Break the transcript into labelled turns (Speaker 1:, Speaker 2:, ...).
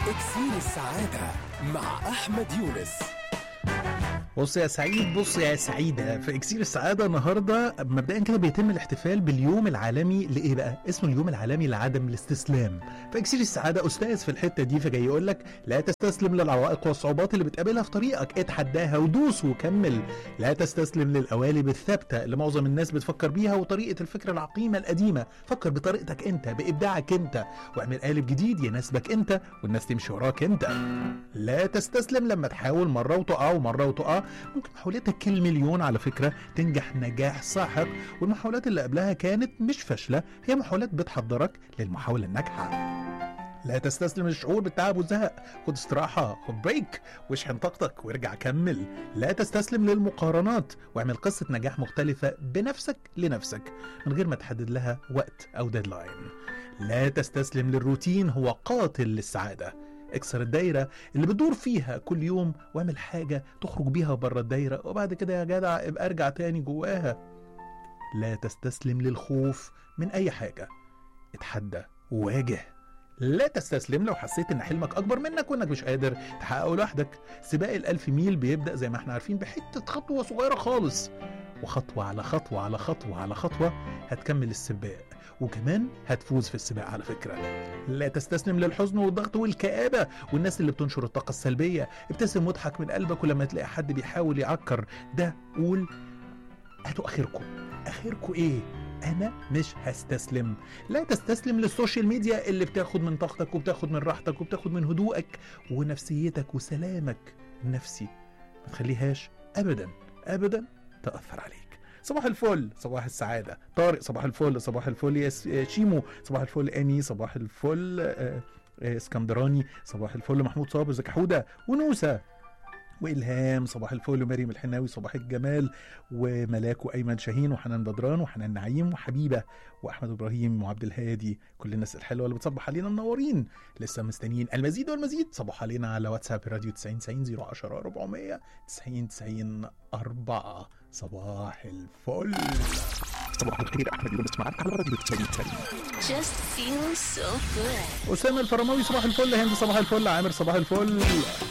Speaker 1: اكسير السعادة مع أحمد يونس
Speaker 2: بص يا سعيد بص يا سعيدة في اكسير السعادة النهاردة مبدئيا كده بيتم الاحتفال باليوم العالمي لإيه بقى؟ اسمه اليوم العالمي لعدم الاستسلام فاكسير السعادة أستاذ في الحتة دي فجاي يقول لك لا تستسلم للعوائق والصعوبات اللي بتقابلها في طريقك اتحداها ودوس وكمل لا تستسلم للقوالب الثابتة اللي معظم الناس بتفكر بيها وطريقة الفكرة العقيمة القديمة فكر بطريقتك انت بإبداعك انت واعمل قالب جديد يناسبك انت والناس تمشي وراك انت لا تستسلم لما تحاول مرة وتقع ومرة وتقع ممكن محاولاتك المليون على فكرة تنجح نجاح ساحق والمحاولات اللي قبلها كانت مش فاشلة هي محاولات بتحضرك للمحاولة الناجحة لا تستسلم للشعور بالتعب والزهق خد استراحة خد بريك واشحن طاقتك وارجع كمل لا تستسلم للمقارنات واعمل قصة نجاح مختلفة بنفسك لنفسك من غير ما تحدد لها وقت أو ديدلاين لا تستسلم للروتين هو قاتل للسعادة اكسر الدايرة اللي بتدور فيها كل يوم واعمل حاجة تخرج بيها بره الدايرة وبعد كده يا جدع ابقى ارجع تاني جواها لا تستسلم للخوف من أي حاجة اتحدى وواجه لا تستسلم لو حسيت ان حلمك اكبر منك وانك مش قادر تحققه لوحدك سباق الالف ميل بيبدا زي ما احنا عارفين بحته خطوه صغيره خالص وخطوه على خطوه على خطوه على خطوه هتكمل السباق وكمان هتفوز في السباق على فكره لا تستسلم للحزن والضغط والكآبة والناس اللي بتنشر الطاقة السلبية ابتسم واضحك من قلبك ولما تلاقي حد بيحاول يعكر ده قول هاتوا آخركم آخركم إيه؟ أنا مش هستسلم لا تستسلم للسوشيال ميديا اللي بتاخد من طاقتك وبتاخد من راحتك وبتاخد من هدوءك ونفسيتك وسلامك النفسي ما تخليهاش أبدا أبدا تأثر عليك صباح الفل صباح السعادة طارق صباح الفل صباح الفل يا س- يا شيمو صباح الفل أني صباح الفل آه، آه، اسكندراني صباح الفل محمود صابر زكي حودة ونوسة والهام صباح الفل ومريم الحناوي صباح الجمال وملاك وايمن شاهين وحنان بدران وحنان نعيم وحبيبه واحمد ابراهيم وعبد الهادي كل الناس الحلوه اللي بتصبح علينا منورين لسه مستنيين المزيد والمزيد صبح علينا على واتساب راديو 90 90 010 400 90 90 4 صباح الفل
Speaker 3: صباح الخير احمد يونس معك على راديو 90 90
Speaker 4: Just feels so good.
Speaker 2: اسامه الفرماوي صباح الفل هند صباح الفل عامر صباح الفل